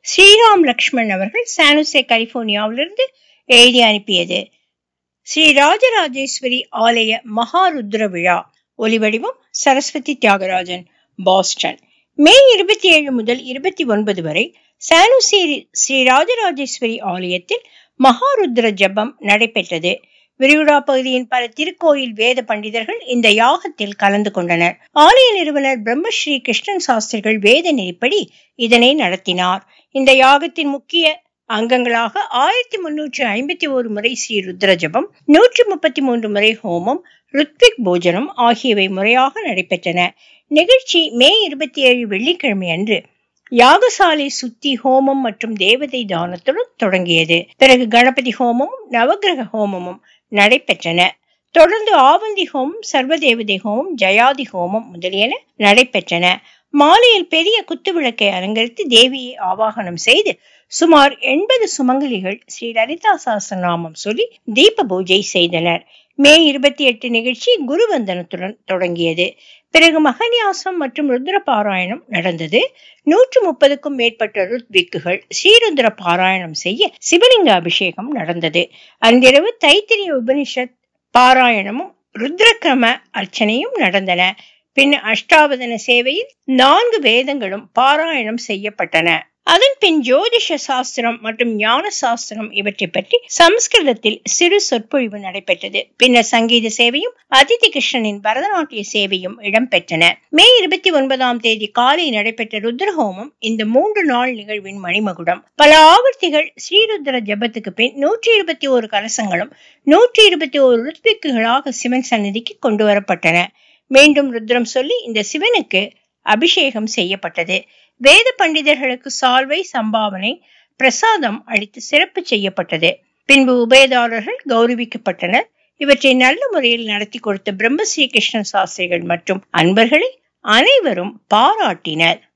ஸ்ரீராம் லக்ஷ்மண் அவர்கள் சானுசே கலிபோர்னியாவிலிருந்து எழுதி அனுப்பியது ஸ்ரீ ராஜராஜேஸ்வரி ஆலய மகாருத்ர விழா ஒலிவடிவம் சரஸ்வதி தியாகராஜன் பாஸ்டன் மே இருபத்தி ஏழு முதல் இருபத்தி ஒன்பது வரை சானுசே ஸ்ரீ ராஜராஜேஸ்வரி ஆலயத்தில் மகாருத்ர ஜபம் நடைபெற்றது விரிகுடா பகுதியின் பல திருக்கோயில் வேத பண்டிதர்கள் இந்த யாகத்தில் கலந்து கொண்டனர் ஆலய நிறுவனர் பிரம்மஸ்ரீ கிருஷ்ணன் சாஸ்திரிகள் வேத நெறிப்படி இதனை நடத்தினார் இந்த யாகத்தின் முக்கிய அங்கங்களாக ஆயிரத்தி முன்னூற்றி ஐம்பத்தி ஒரு முறை ஸ்ரீ ருத்ர ஜபம் நூற்றி முப்பத்தி மூன்று முறை ஹோமம் ருத்விக் போஜனம் ஆகியவை முறையாக நடைபெற்றன நிகழ்ச்சி மே இருபத்தி ஏழு வெள்ளிக்கிழமை அன்று யாகசாலை சுத்தி ஹோமம் மற்றும் தேவதை தானத்துடன் தொடங்கியது பிறகு கணபதி ஹோமமும் நவகிரக ஹோமமும் நடைபெற்றன தொடர்ந்து ஆவந்தி ஹோமம் சர்வதேவதை ஹோமம் ஜயாதி ஹோமம் முதலியன நடைபெற்றன மாலையில் பெரிய குத்துவிளக்கை அலங்கரித்து தேவியை ஆவாகனம் செய்து சுமார் எண்பது சுமங்கலிகள் ஸ்ரீ லலிதா சாஸ்திரநாமம் சொல்லி தீப பூஜை செய்தனர் மே இருபத்தி எட்டு நிகழ்ச்சி குருவந்தனத்துடன் தொடங்கியது பிறகு மகன்யாசம் மற்றும் ருத்ர பாராயணம் நடந்தது நூற்று முப்பதுக்கும் மேற்பட்ட ருத்விக்குகள் ஸ்ரீருத்ர பாராயணம் செய்ய சிவலிங்க அபிஷேகம் நடந்தது அன்றிரவு தைத்திரிய உபனிஷத் பாராயணமும் ருத்ரக்கிரம அர்ச்சனையும் நடந்தன பின் அஷ்டாவதன சேவையில் நான்கு வேதங்களும் பாராயணம் செய்யப்பட்டன அதன் பின் ஜோதிஷ சாஸ்திரம் மற்றும் ஞான சாஸ்திரம் இவற்றை பற்றி சமஸ்கிருதத்தில் சிறு சொற்பொழிவு நடைபெற்றது பின்னர் சங்கீத சேவையும் அதிதி கிருஷ்ணனின் பரதநாட்டிய சேவையும் இடம்பெற்றன மே இருபத்தி ஒன்பதாம் தேதி காலை நடைபெற்ற ருத்ரஹோமம் இந்த மூன்று நாள் நிகழ்வின் மணிமகுடம் பல ஆவர்த்திகள் ஸ்ரீருத்ர ஜபத்துக்கு பின் நூற்றி இருபத்தி ஒரு கலசங்களும் நூற்றி இருபத்தி ஒரு ருத்விக்குகளாக சிவன் சந்நிதிக்கு கொண்டு வரப்பட்டன மீண்டும் ருத்ரம் சொல்லி இந்த சிவனுக்கு அபிஷேகம் செய்யப்பட்டது வேத பண்டிதர்களுக்கு சால்வை சம்பாவனை பிரசாதம் அளித்து சிறப்பு செய்யப்பட்டது பின்பு உபயதாரர்கள் கௌரவிக்கப்பட்டனர் இவற்றை நல்ல முறையில் நடத்தி கொடுத்த பிரம்மஸ்ரீ கிருஷ்ணன் சாஸ்திரிகள் மற்றும் அன்பர்களை அனைவரும் பாராட்டினர்